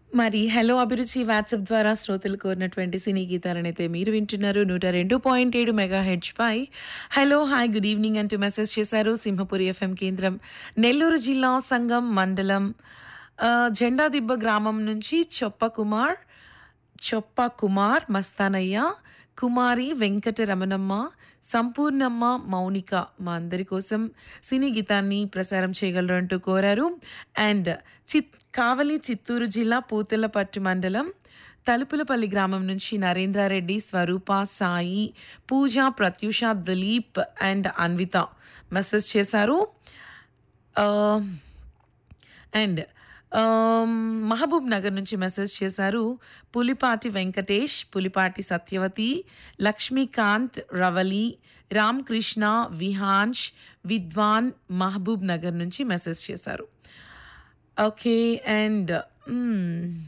మరి హలో అభిరుచి వాట్సాప్ ద్వారా శ్రోతలు కోరినటువంటి సినీ గీతాలనైతే మీరు వింటున్నారు నూట రెండు పాయింట్ ఏడు మెగా హెడ్జ్ పై హలో హాయ్ గుడ్ ఈవినింగ్ అంటూ మెసేజ్ చేశారు సింహపురి ఎఫ్ఎం కేంద్రం నెల్లూరు జిల్లా సంగం మండలం ఆ, జెండా దిబ్బ గ్రామం నుంచి చొప్ప కుమార్ చొప్ప కుమార్ మస్తానయ్య కుమారి వెంకట రమణమ్మ సంపూర్ణమ్మ మౌనిక మా అందరి కోసం సినీ గీతాన్ని ప్రసారం చేయగలరు అంటూ కోరారు అండ్ చిత్ కావలి చిత్తూరు జిల్లా పూతలపట్టు మండలం తలుపులపల్లి గ్రామం నుంచి నరేంద్రారెడ్డి స్వరూప సాయి పూజ ప్రత్యూష దిలీప్ అండ్ అన్విత మెసేజ్ చేశారు ఆ, అండ్ ఆమ్, మహబూబ్ నగర్ నుంచి మెసేజ్ చేశారు పులిపాటి వెంకటేష్ పులిపాటి సత్యవతి లక్ష్మీకాంత్ రవలి రామకృష్ణ విహాన్ష్ విద్వాన్ మహబూబ్ నగర్ నుంచి మెసేజ్ చేశారు ఓకే అండ్